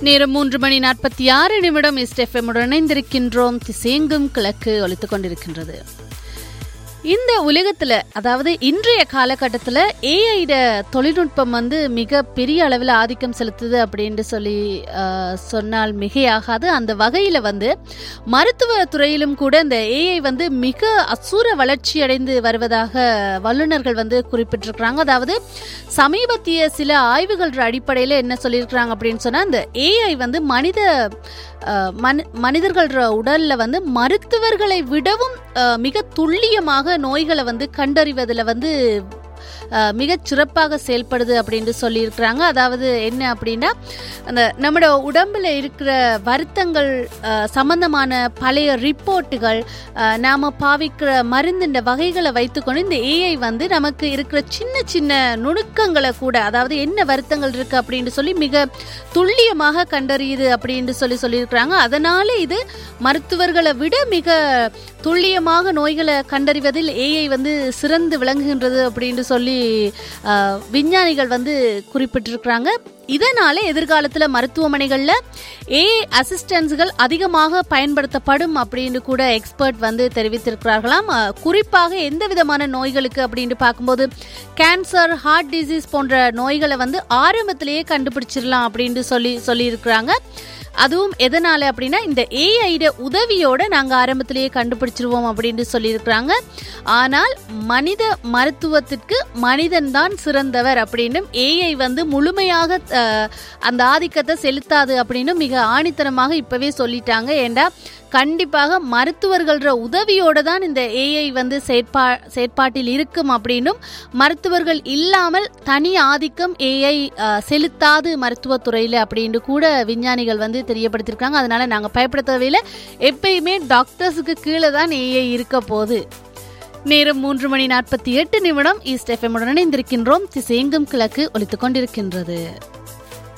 நேரம் மூன்று மணி நாற்பத்தி ஆறு நிமிடம் இஸ்டெஃபமுடன் இணைந்திருக்கின்றோம் திசேங்கும் கிழக்கு ஒலித்துக் கொண்டிருக்கின்றது இந்த உலகத்துல அதாவது இன்றைய காலகட்டத்தில் ஏஐட தொழில்நுட்பம் வந்து மிக பெரிய அளவில் ஆதிக்கம் செலுத்துது அப்படின்னு சொல்லி ஆஹ், சொன்னால் மிகையாகாது அந்த வகையில் வந்து மருத்துவ துறையிலும் கூட இந்த ஏஐ வந்து மிக அசூர வளர்ச்சி அடைந்து வருவதாக வல்லுநர்கள் வந்து குறிப்பிட்டிருக்கிறாங்க அதாவது சமீபத்திய சில ஆய்வுகள் அடிப்படையில் என்ன சொல்லியிருக்கிறாங்க அப்படின்னு சொன்னால் இந்த ஏஐ வந்து மனித அஹ், மனி- மனிதர்கள உடல்ல வந்து மருத்துவர்களை விடவும் அஹ், மிக துல்லியமாக நோய்களை வந்து கண்டறிவதில் வந்து அஹ், மிகச் சிறப்பாக செயல்படுது அப்படின்னு சொல்லியிருக்கிறாங்க அதாவது என்ன அப்படின்னா அந்த நம்மளோட உடம்புல இருக்கிற வருத்தங்கள் அஹ், சம்பந்தமான பழைய ரிப்போர்ட்டுகள் அஹ், நாம பாவிக்கிற மருந்தின் வகைகளை வைத்துக்கொண்டு இந்த ஏஐ வந்து நமக்கு இருக்கிற சின்ன சின்ன நுணுக்கங்களை கூட அதாவது என்ன வருத்தங்கள் இருக்கு அப்படின்னு சொல்லி மிக துல்லியமாக கண்டறியுது அப்படின்னு சொல்லி சொல்லியிருக்கிறாங்க அதனால இது மருத்துவர்களை விட மிக துல்லியமாக நோய்களை கண்டறிவதில் ஏஐ வந்து சிறந்து விளங்குகின்றது அப்படின்னு சொல்லி அஹ், விஞ்ஞானிகள் வந்து குறிப்பிட்டிருக்கிறாங்க இதனால எதிர்காலத்தில் மருத்துவமனைகளில் ஏஐ அசிஸ்டன்ஸ்கள் அதிகமாக பயன்படுத்தப்படும் அப்படின்னு கூட எக்ஸ்பர்ட் வந்து தெரிவித்திருக்கிறார்களாம் அஹ், குறிப்பாக எந்த விதமான நோய்களுக்கு அப்படின்னு பார்க்கும்போது கேன்சர் ஹார்ட் டிசீஸ் போன்ற நோய்களை வந்து ஆரம்பத்திலேயே கண்டுபிடிச்சிடலாம் அப்படின்னு சொல்லி சொல்லியிருக்கிறாங்க அதுவும் எதனால அப்படின்னா இந்த ஏஐட உதவியோட நாங்க ஆரம்பத்திலேயே கண்டுபிடிச்சிருவோம் அப்படின்னு சொல்லியிருக்கிறாங்க ஆனால் மனித மருத்துவத்திற்கு மனிதன் தான் சிறந்தவர் அப்படின்னும் ஏஐ வந்து முழுமையாக அஹ், அந்த ஆதிக்கத்தை செலுத்தாது அப்படின்னு மிக ஆணித்தனமாக இப்பவே சொல்லிட்டாங்க ஏண்டா கண்டிப்பாக மருத்துவர்கள உதவியோட தான் இந்த ஏஐ வந்து செயற்பா செயற்பாட்டில் இருக்கும் அப்படின்னும் மருத்துவர்கள் இல்லாமல் தனி ஆதிக்கம் ஏஐ செலுத்தாது மருத்துவத்துறையில் அப்படின்னு கூட விஞ்ஞானிகள் வந்து தெரியப்படுத்தியிருக்காங்க அதனால நாங்கள் பயப்பட தேவையில்லை எப்பயுமே டாக்டர்ஸுக்கு கீழே தான் ஏஐ இருக்க போகுது நேரம் மூன்று மணி நாற்பத்தி எட்டு நிமிடம் ஈஸ்ட் எஃப்எம்முடன் இணைந்திருக்கின்றோம் திசையெங்கும் கிழக்கு ஒலித்துக் கொண்டிருக்கின்றது